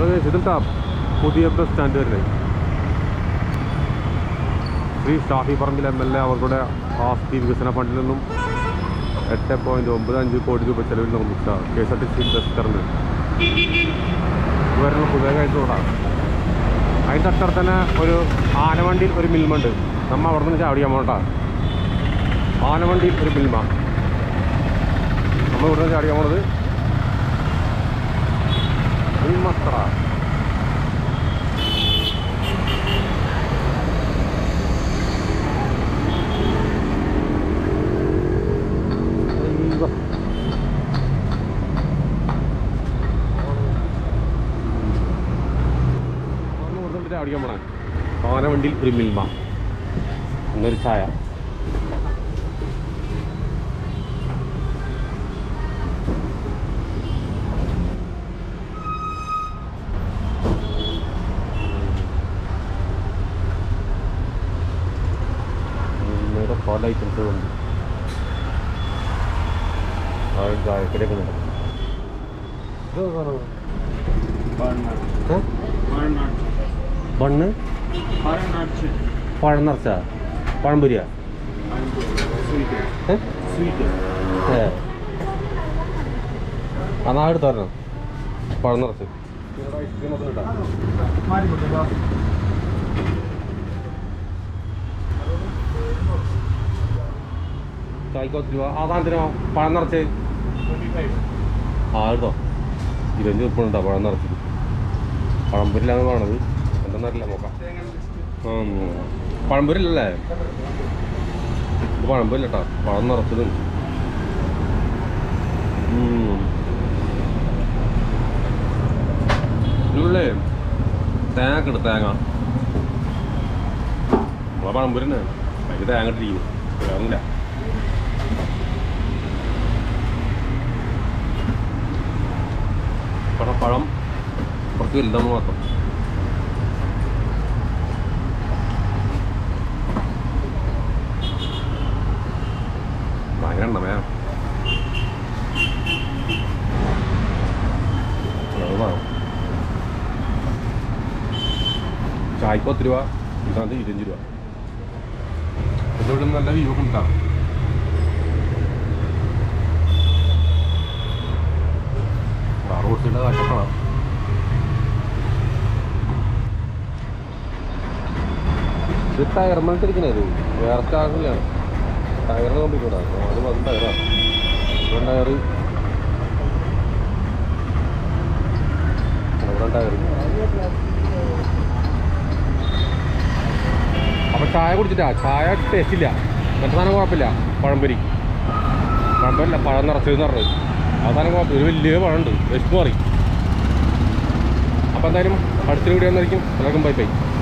അത് ഇതിട്ടാ പുതിയ bus stand വരുന്നത് Shri Shafi Parambil M L A അവരുടെ ആസ്തി വികസന ഫണ്ടിൽ നിന്നും എട്ട് പോയിന്റ് ഒമ്പത് അഞ്ച് കോടി രൂപ ചെലവിൽ നിർമ്മിച്ച K S R T C bus terminal വരുന്ന പുതിയ കാഴ്ച റോഡാണ് അതിൻ്റെ തൊട്ടടുത്ത് തന്നെ ഒരു ആനവണ്ടിയിൽ ഒരു മിൽമുണ്ട് നമ്മ അവിടെ നിന്ന് ചാടിയാൻ പോകണ്ട ആനവണ്ടിയിൽ ഒരു മിൽമ നമ്മൾ ഇവിടെ നിന്ന് ചാടിയാൻ പോണത് മിൽമസ്ത്ര അയ്യോ. അന്ന് കൊടുത്തിട്ട് ചാടിക്കാൻ പോണേ ആനവണ്ടിയിൽ ഒരു മിൽമ എന്നൊരു ചായ മിൽമയുടെ പല ഐറ്റംസുകളുണ്ട് ആ ഒരു ചായക്കടയൊക്കെ ഉണ്ട് ഏ? ബണ്ണ് പഴം നിറച്ച പഴം പൊരിയ ഏ എന്നാ എടുത്ത് തരണം പഴം നിറച്ച് ഐസ്ക്രീമൊക്കെ കിട്ടാം ചായക്ക് പത്ത് രൂപ ആ സാധനത്തിനോ പഴം നിറച്ച് ആ എടുത്തോ ഇരുപഞ്ച് ഉറുപ്പുണ്ടോ പഴം നിറച്ചത് പഴംപൊരില്ലാന്ന് പറയണത് എന്താണെന്നറിയില്ല നോക്കാം ഉം. പഴംപൊരില്ലല്ലേ ഇത് പഴംപൊരില്ല കേട്ടോ പഴം നിറച്ചതും ഉം. ഇതിനുള്ളിലേ തേങ്ങ ഒക്കെ ഉണ്ട് തേങ്ങ നമ്മളെ പഴംപൊരി തന്നെ അതിൽ തേങ്ങ ഇട്ടിരിക്കുന്നു വേറൊന്നുമില്ല പഴം പഴം കുറച്ച് വലുതാണ് മാത്രം ഭയങ്കര എണ്ണമേ ചായക്ക് പത്ത് രൂപ ഇതാണ്ട് ഇരുപഞ്ച് രൂപ ഇതിവിടെ നല്ല വ്യൂ ഒക്കെ ഉണ്ടാവും റോഡ് സൈഡിലെ കാറ്റൊക്കെ ഇത് ടയർ മണിട്ടിരിക്കണത് വേറെ സ്റ്റാറിലാണ് ടയറിന് കൊണ്ടിരിക്കൂടാ അത് വന്ന് ടയറാണ് ഇവിടെ ടയർ ഇവിടെ ടയർ അപ്പൊ ചായ കുടിച്ചിട്ടാ ചായ ടേസ്റ്റ് ഇല്ല മറ്റേ സാധനം കുഴപ്പമില്ല പഴംപൊരി പഴംപൊരില്ല പഴം നിറച്ചതെന്ന് പറഞ്ഞത് ആ സാധനം കുഴപ്പമില്ല ഒരു വലിയ പഴമുണ്ട് വിശപ്പ് മാറി അപ്പോൾ എന്തായാലും അടുത്തൊരു വീഡിയോ വന്നിരിക്കും എല്ലാവർക്കും ബൈ ബൈ